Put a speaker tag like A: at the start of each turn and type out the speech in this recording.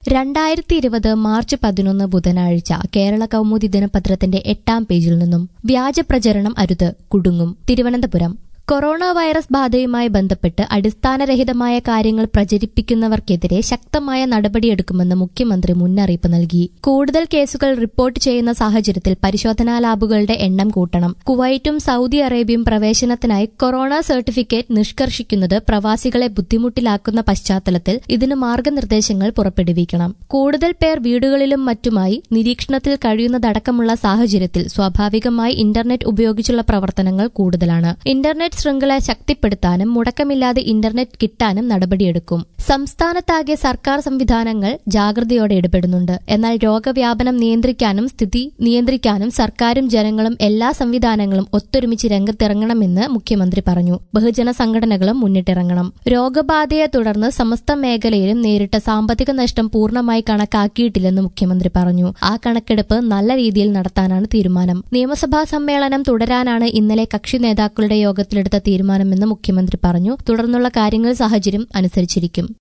A: രണ്ടായിരത്തി ഇരുപത് മാർച്ച് പതിനൊന്ന് ബുധനാഴ്ച കേരള കൗമുദി ദിനപത്രത്തിന്റെ എട്ടാം പേജിൽ നിന്നും വ്യാജ പ്രചരണം അരുത് കുടുങ്ങും തിരുവനന്തപുരം കൊറോണ വൈറസ് ബാധയുമായി ബന്ധപ്പെട്ട് അടിസ്ഥാനരഹിതമായ കാര്യങ്ങൾ പ്രചരിപ്പിക്കുന്നവർക്കെതിരെ ശക്തമായ നടപടിയെടുക്കുമെന്ന് മുഖ്യമന്ത്രി മുന്നറിയിപ്പ് നൽകി കൂടുതൽ കേസുകൾ റിപ്പോർട്ട് ചെയ്യുന്ന സാഹചര്യത്തിൽ പരിശോധനാ ലാബുകളുടെ എണ്ണം കൂട്ടണം കുവൈറ്റും സൗദി അറേബ്യയും പ്രവേശനത്തിനായി കൊറോണ സർട്ടിഫിക്കറ്റ് നിഷ്കർഷിക്കുന്നത് പ്രവാസികളെ ബുദ്ധിമുട്ടിലാക്കുന്ന പശ്ചാത്തലത്തിൽ ഇതിന് മാർഗനിർദ്ദേശങ്ങൾ പുറപ്പെടുവിക്കണം കൂടുതൽ പേർ വീടുകളിലും മറ്റുമായി നിരീക്ഷണത്തിൽ കഴിയുന്നതടക്കമുള്ള സാഹചര്യത്തിൽ സ്വാഭാവികമായി ഇന്റർനെറ്റ് ഉപയോഗിച്ചുള്ള പ്രവർത്തനങ്ങൾ കൂടുതലാണ് ഇന്റർനെറ്റ് ശൃംഖല ശക്തിപ്പെടുത്താനും മുടക്കമില്ലാതെ ഇന്റർനെറ്റ് കിട്ടാനും നടപടിയെടുക്കും സംസ്ഥാനത്താകെ സർക്കാർ സംവിധാനങ്ങൾ ജാഗ്രതയോടെ ഇടപെടുന്നുണ്ട് എന്നാൽ രോഗവ്യാപനം നിയന്ത്രിക്കാനും സ്ഥിതി നിയന്ത്രിക്കാനും സർക്കാരും ജനങ്ങളും എല്ലാ സംവിധാനങ്ങളും ഒത്തൊരുമിച്ച് രംഗത്തിറങ്ങണമെന്ന് മുഖ്യമന്ത്രി പറഞ്ഞു ബഹുജന സംഘടനകളും മുന്നിട്ടിറങ്ങണം രോഗബാധയെ തുടർന്ന് സമസ്ത മേഖലയിലും നേരിട്ട സാമ്പത്തിക നഷ്ടം പൂർണ്ണമായി കണക്കാക്കിയിട്ടില്ലെന്ന് മുഖ്യമന്ത്രി പറഞ്ഞു ആ കണക്കെടുപ്പ് നല്ല രീതിയിൽ നടത്താനാണ് തീരുമാനം നിയമസഭാ സമ്മേളനം തുടരാനാണ് ഇന്നലെ കക്ഷി നേതാക്കളുടെ യോഗത്തിലെടുത്ത തീരുമാനമെന്ന് മുഖ്യമന്ത്രി പറഞ്ഞു തുടർന്നുള്ള കാര്യങ്ങൾ സാഹചര്യം അനുസരിച്ചിരിക്കും